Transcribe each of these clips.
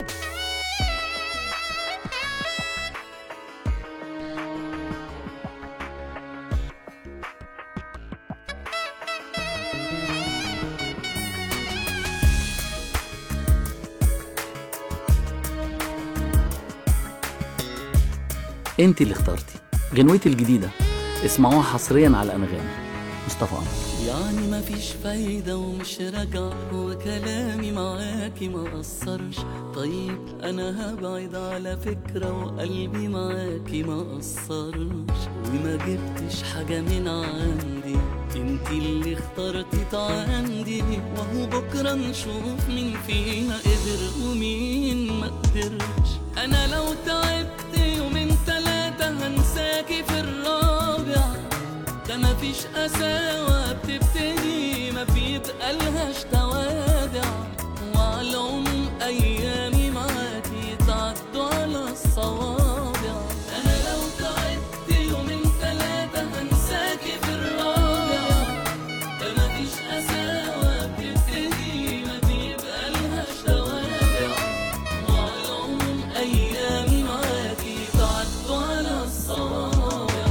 انت اللي اخترتي غنوتي الجديدة اسمعوها حصريا على أنغامي مصطفى قمر يعني مفيش فايدة ومش راجع وكلامي معاكي ما قصرش طيب أنا هبعد على فكرة وقلبي معاكي ما قصرش وما جبتش حاجة من عندي انتي اللي اخترتي تعاندي وهو بكرة نشوف مين فينا قدر ومين ما قدرش أنا لو تعبت يومين تلاتة هنساكي في الرابع ده مفيش قساوة بتبتدي ما بيبقى لهاش توابع وعلى العموم أيامي معاكي تعدوا على الصوابع أنا لو تعبت يومين تلاتة هنساكي في الرابع ده مفيش قساوة بتبتدي ما بيبقى لهاش توابع وعلى العموم أيامي معاكي تعدوا على الصوابع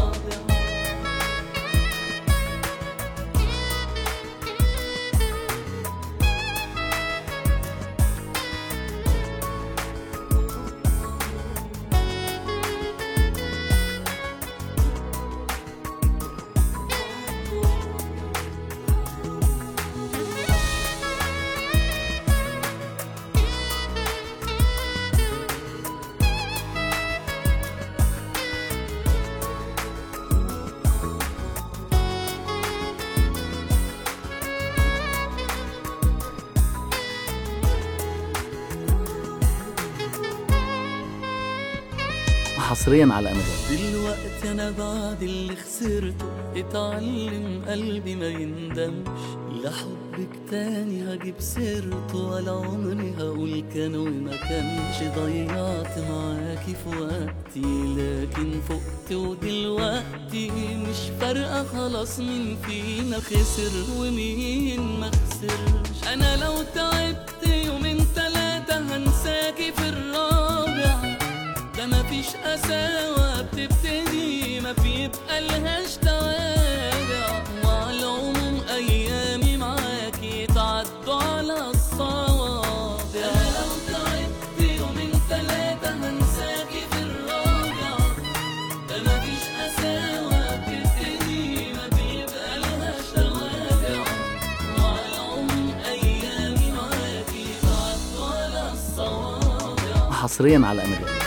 حصريا على أنغامي دلوقتي انا بعد اللي خسرته اتعلم قلبي ما يندمش لحبك تاني هجيب سيرته ولا عمري هقول كان وما كانش ضيعت معاكي في وقتي لكن فقت ودلوقتي مش فارقة خلاص مين فينا خسر ومين ما خسرش انا لو تعبت يومين تلاتة هنساكي في الرابع ده مفيش قساوة بتبتدي ما بيبقى لهاش توابع وعلى العموم أيامي معاكي تعدوا على الصوابع أنا لو تعبت يومين تلاتة هنساكي في الرابع ده مفيش قساوة بتبتدي ما بيبقى لهاش توابع وعلى العموم أيامي معاكي تعدوا على الصوابع حصريا على أنغامي